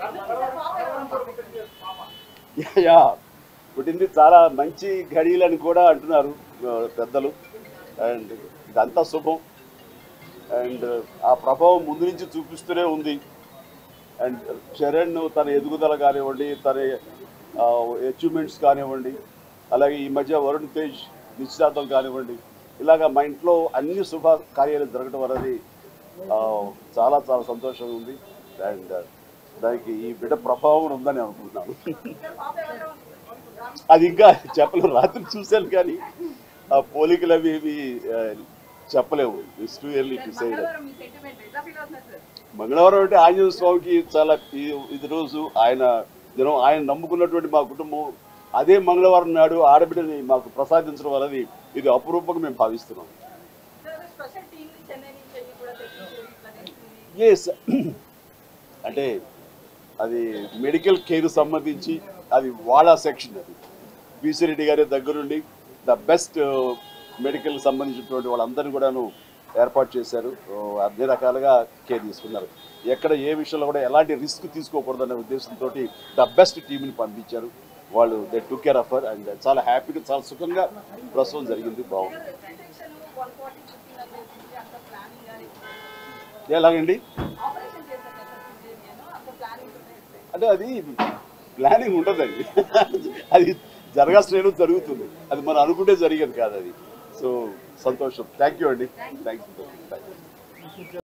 yeah పుట్టింది చాలా మంచి ఘడియలని కూడా అంటున్నారు ఆ, పెద్దలు అండ్ ఇదంతా శుభం అండ్ ఆ ప్రభావం ముందు నుంచి చూపిస్తూనే ఉంది అండ్ చరణ్ తన ఎదుగుదల కానివ్వండి తన అచీవ్మెంట్స్ కానివ్వండి అలాగే ఈ మధ్య వరుణ్ తేజ్ నిశ్చితార్థం కానివ్వండి ఇలాగ మా ఇంట్లో అన్ని శుభ కార్యాలు జరగడం అనేది ఆ, చాలా చాలా సంతోషంగా ఉంది అండ్ దానికి ఈ బిడ్డ ప్రభావం కూడా ఉందని అనుకుంటున్నాను అది ఇంకా చెప్పలేము రాత్రి చూశాను కానీ ఆ పోలికలు అవి ఇవి ఆ, చెప్పలేము it's too early to say మంగళవారం అంటే ఆంజనేయ స్వామికి చాలా ఈ- ఇది రోజు ఆయన దినం ఆయన నమ్ముకున్నటువంటి మా కుటుంబం అదే మంగళవారం నాడు ఆడబిడ్డని మాకు ప్రసాదించడం అనేది ఇది అపురూపంగా మేము భావిస్తున్నాం స్పెషల్ టీమ్ చెన్నై నుంచి వెళ్ళి కూడా తెప్పించారు ఇట్లా ఎస్ అంటే అది మెడికల్ కేర్ సంబంధించి అది వాడా సెక్షన్ అది బీసీ రెడ్డి గారి దగ్గరుండి ద బెస్ట్ మెడికల్ సంబంధించినటువంటి వాళ్ళందరినీ కూడాను ఏర్పాటు చేశారు ఓ, అన్ని రకాలుగా కేర్ తీసుకున్నారు ఎక్కడ ఏ విషయంలో కూడా ఎలాంటి రిస్క్ తీసుకోకూడదనే ఉద్దేశంతో ద బెస్ట్ టీంని పంపించారు వాళ్ళు they to care of and చాలా హ్యాపీగా చాలా సుఖంగా ప్రసవం జరిగింది బాగుంది సెక్షన్ వన్ ఫార్టీ ఫిఫ్టీన్ అని చెప్పింది అంత ప్లానింగ్ కానీ ఎలాగండి ఆపరేషన్ చేశారు కదా సార్ సిజేరియన్ అంత ప్లానింగ్ ఉన్నాయి అంటే అది ప్లానింగ్ ఉండదండి అది జరగాల్సిన జరుగుతుంది అది మనం అనుకుంటే జరిగేది కాదు అది సో సంతోషం థ్యాంక్ యూ అండి థ్యాంక్ యూ